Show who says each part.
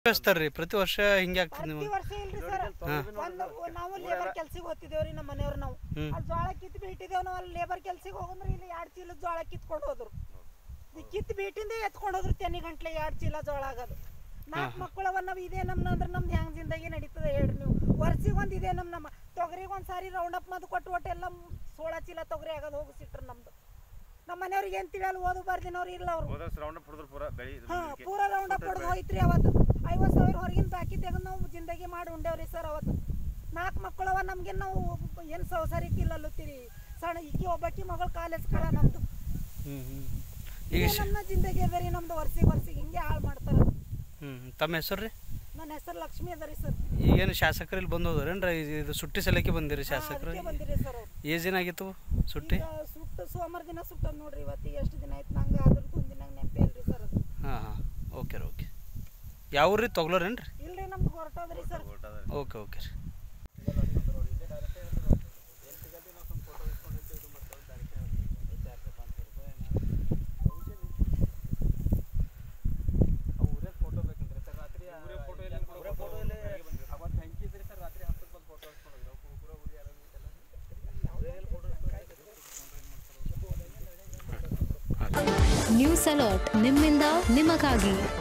Speaker 1: ಕಳಿಸ್ತಾರ್ರಿ ಪ್ರತಿ ವರ್ಷ ಹಿಂಗೆ ಆಗ್ತದೆ
Speaker 2: ಪ್ರತಿ
Speaker 1: ನಿಮಗೆ
Speaker 2: ವರ್ಷ ಇಲ್ರಿ ಸರ್ ಒಂದು ನಾವು ಲೇಬರ್ ಕೆಲ್ಸಿಗೆ ಹೋಗ್ತಿದ್ದೇವ್ರಿ ನಮ್ಮ ಮನೆಯವ್ರು ನಾವು
Speaker 1: ಹ್ಮ್.
Speaker 2: ಅಲ್ಲಿ ಜೋಳ ಕಿತ್ತು ಬಿಟ್ಟಿದ್ದೇವ್ ನಾವು ಅಲ್ಲಿ ಲೇಬರ್ ಕೆಲ್ಸಿಗೆ ಹೋಗಂದ್ರೆ ಇಲ್ಲಿ ಎರಡು ಚೀಲ ಜೋಳ ಕಿತ್ಕೊಂಡು ಹೋದ್ರು ಈ ಕಿತ್ತು ಬಿಟ್ಟಿಂದ ಎತ್ಕೊಂಡು ಹೋದ್ರು ತೆನಿ ಗಂಟ್ಲೆ ಎರಡು ಚೀಲ ಜೋಳ ಆಗೋದು ನಾಲ್ಕು ಮಕ್ಕಳವ ನಾವು ಇದೇ ನಮ್ನ ಅಂದ್ರೆ ನಮ್ದು ಹೆಂಗ್ ಜಿಂದಗಿ ನಡೀತದೆ ಹೇಳ್ರಿ ನೀವು ವರ್ಷಿಗೆ ಒಂದು ಇದೆ ನಮ್ಮ ನಮ್ಮ ತೊಗರಿಗೆ ಒಂದು ಸಾರಿ ರೌಂಡ್ ಅಪ್ ಮದ್ದು ಕೊಟ್ಟು ಒಟ್ಟು ಎಲ್ಲ ಸೋಳ ಚೀಲ ತೊಗರಿ ಆಗೋದು ಹೋಗಿಸಿಟ್ರು ನಮ್ದು ನಮ್ಮ ಮನೆಯವ್ರಿಗೆ ಏನು ತಿಳಿಯಲ್ಲ ಓದು ಬರ್ದಿನವ್ರು ಇಲ್ಲ ಅವ್ರು
Speaker 3: ಹೋದ ರೌಂಡ್ ಅಪ್ ಹೊಡೆದ್ರು ಪೂರ ಬೆಳಿ ಇದು
Speaker 2: ಹಾ
Speaker 3: ಮುಂದಕ್ಕೆ.
Speaker 2: ಪೂರ ರೌಂಡ್ ಅಪ್ ಹೊಡೆದು ಹೋಯ್ತ್ರಿ ಅವತ್ತು ಐವತ್ತು ಸಾವಿರ ಹೊರಗಿನ ಬಾಕಿ ತೆಗೆದು ನಾವು ಜಿಂದಗಿ ಮಾಡಿ ಉಂಡೇವ್ರಿ ಸರ್ ಅವತ್ತು ನಾಲ್ಕು ಮಕ್ಕಳವ ನಮ್ಗೆ ನಾವು ಏನು ಸಂಸಾರಕ್ಕೆ ಇಲ್ಲಲ್ಲುತ್ತೀರಿ ಸಣ್ಣ ಈಕಿ ಒಬ್ಬಾಕಿ ಮಗಳು ಕಾಲೇಜ್ ಕಳ ನಮ್ದು
Speaker 1: ಹ್ಞೂ ಹ್ಞೂ
Speaker 2: ಇದೇ
Speaker 1: ಈಗ
Speaker 2: ನಮ್ಮ ಜಿಂದಗಿ ಅದ ರೀ ನಮ್ದು ವರ್ಷಿಗೆ ವರ್ಷಿಗೆ ಹಿಂಗೆ ಹಾಳು ಮಾಡ್ತಾರ
Speaker 1: ಹ್ಞೂ ತಮ್ಮ ಹೆಸರು ರೀ
Speaker 2: ನನ್ನ ಹೆಸರು ಲಕ್ಷ್ಮಿ ಅದ ರೀ ಸರ್
Speaker 1: ಈಗೇನು ಶಾಸಕರು ಇಲ್ಲಿ ಬಂದು ಹೋದ್ರೇನ್ರಿ ಇದು ಸುಟ್ಟಿ ಸಲಕ್ಕೆ ಬಂದಿರಿ ಶಾಸಕರು
Speaker 2: ಅದಕ್ಕೆ ಬಂದಿರಿ ಸರ್ ಅವ್ರು
Speaker 1: ಏಜ್ ಏನಾಗಿತ್ತು ಸುಟ್ಟಿ
Speaker 2: ಈಗ ಸುಟ್ಟು ಸೋಮವಾರ ದಿನ ಸುಟ್ಟ ನೋಡ್ರಿ ಇವತ್ತಿಗೆ ಎಷ್ಟು ದಿನ ಆಯ್ತು ನಂಗೆ ಅದ್ರದ್ದು ಒಂದು ದಿನ ನೆನಪೇ ಇಲ್ರಿ ಸರ್ ಅದು
Speaker 1: ಹಾಂ ಹಾಂ ಓಕೆ ರೀ ಓಕೆ ಯಾವ ರೀ ತೊಗೊಳೋರೇನ್ರಿ
Speaker 2: ಇಲ್ರಿ ನಮ್ದು ಹೊರಟೋದ್ರಿ ಸರ್
Speaker 3: ಊಟ ಅದ.
Speaker 1: ಓಕೆ ಓಕೆ ರೀ
Speaker 4: ನ್ಯೂಸ್ ಅಲರ್ಟ್ ನಿಮ್ಮಿಂದ ನಿಮಗಾಗಿ